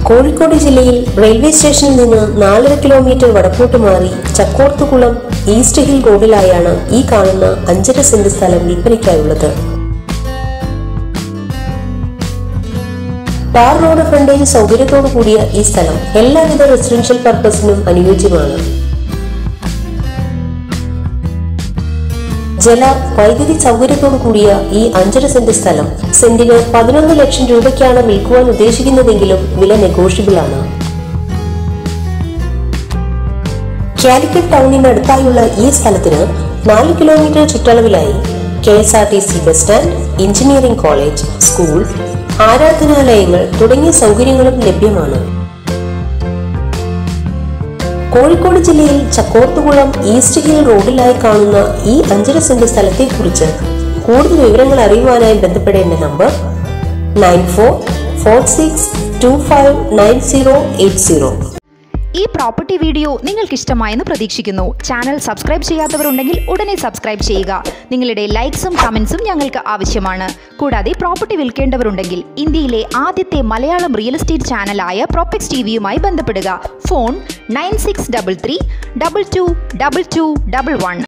കോഴിക്കോട് ജില്ലയിൽ റെയിൽവേ സ്റ്റേഷനിൽ നിന്ന് നാലര കിലോമീറ്റർ വടക്കോട്ട് മാറി ചക്കോർത്തുകുളം ഈസ്റ്റ് ഹിൽ റോഡിലായാണ് ഈ കാണുന്ന അഞ്ചര സെന്റ് സ്ഥലം വിൽപ്പനയ്ക്കായുള്ളത് ടാർ റോഡ് ഫ്രണ്ടേജ് സൗകര്യത്തോടു കൂടിയ ഈ സ്ഥലം എല്ലാവിധ റെസിഡൻഷ്യൽ പർപ്പസിനും അനുയോജ്യമാണ് ജല വൈദ്യുതി സൗകര്യത്തോടു കൂടിയ ഈ അഞ്ചര സെന്റ് സ്ഥലം സെന്റിന് പതിനൊന്ന് ലക്ഷം രൂപയ്ക്കാണ് വിൽക്കുവാൻ ഉദ്ദേശിക്കുന്നതെങ്കിലും വില നെഗോഷ്യബിൾ ആണ് കാലിക്കറ്റ് ടൗണിനടുത്തായുള്ള ഈ സ്ഥലത്തിന് നാല് കിലോമീറ്റർ ചുറ്റളവിലായി K S R T C bus stand engineering college school ആരാധനാലയങ്ങൾ തുടങ്ങിയ സൗകര്യങ്ങളും ലഭ്യമാണ് കോഴിക്കോട് ജില്ലയിൽ ചക്കോർത്തുകുളം ഈസ്റ്റ് ഹിൽ റോഡിലായി കാണുന്ന ഈ അഞ്ചര സെന്റ് സ്ഥലത്തെക്കുറിച്ച് കൂടുതൽ വിവരങ്ങൾ അറിയുവാനായി ബന്ധപ്പെടേണ്ട number nine four four six two five nine zero eight zero ഈ പ്രോപ്പർട്ടി വീഡിയോ നിങ്ങൾക്ക് ഇഷ്ടമായെന്ന് പ്രതീക്ഷിക്കുന്നു ചാനൽ സബ്സ്ക്രൈബ് ചെയ്യാത്തവരുണ്ടെങ്കിൽ ഉടനെ സബ്സ്ക്രൈബ് ചെയ്യുക നിങ്ങളുടെ ലൈക്സും കമൻസും ഞങ്ങൾക്ക് ആവശ്യമാണ് കൂടാതെ പ്രോപ്പർട്ടി വിൽക്കേണ്ടവരുണ്ടെങ്കിൽ ഇന്ത്യയിലെ ആദ്യത്തെ മലയാളം റിയൽ എസ്റ്റേറ്റ് ചാനലായ പ്രോപ്പക്സ് ടി വിയുമായി ബന്ധപ്പെടുക phone nine six double three double two double two double one